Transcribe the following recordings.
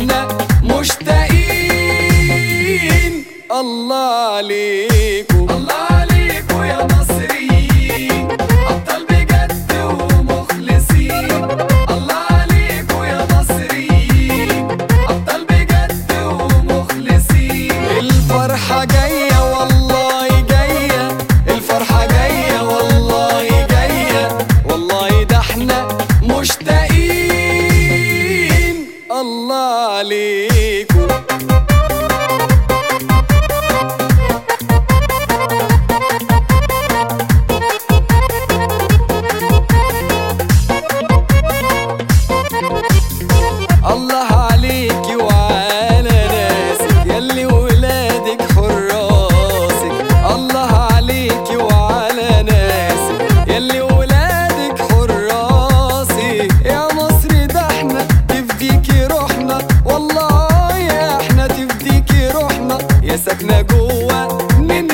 احنا مشتاقين الله عليكم الله عليكم يا مصريين أبطال بجد ومخلصين الله عليكم يا مصريين أبطال بجد ومخلصين الفرحة جاية والله جاية الفرحة جاية والله جاية والله ده احنا مشتاقين الله عليكم الله عليكي وعلى ناسك يلي ولادك حراسك الله عليكي وعلى ناسك يلي ولادك حراسك يا مصر ده احنا تفديكي روحنا والله يا احنا تفديكي روحنا يا ساكنة جوه من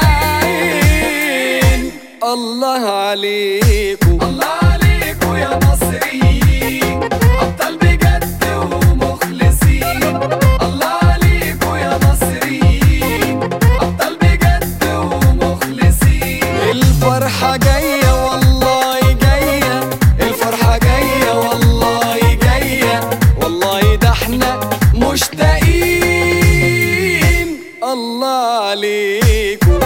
العين الله عليكم الله عليكم يا مصريين أبطال بجد ومخلصين الله عليكم يا مصريين أبطال بجد ومخلصين الفرحة جاية والله جاية الفرحة جاية والله جاية والله ده احنا مشتاقين الله عليكم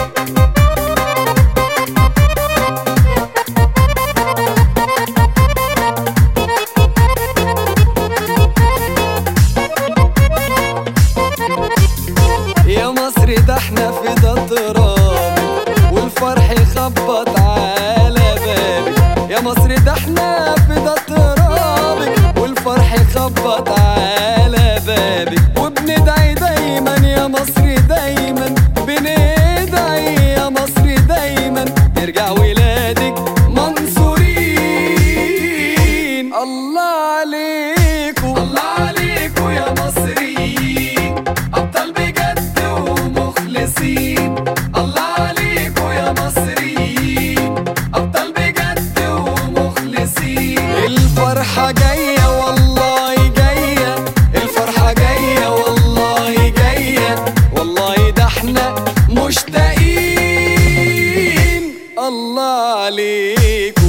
يا مصر ده احنا في ده ترابك والفرح يخبط على بابك يا مصر ده احنا في ده ترابك والفرح يخبط على بابك وبندعي دايما يا مصر دايما بندعي يا مصر دايما يرجع ولادك منصورين الله عليكم الله عليكم يا مصريين أبطال بجد ومخلصين الله عليكم يا مصريين أبطال بجد ومخلصين الفرحة جاية والله جاية الفرحة جاية والله جاية والله ده احنا مشتاقين الله عليكم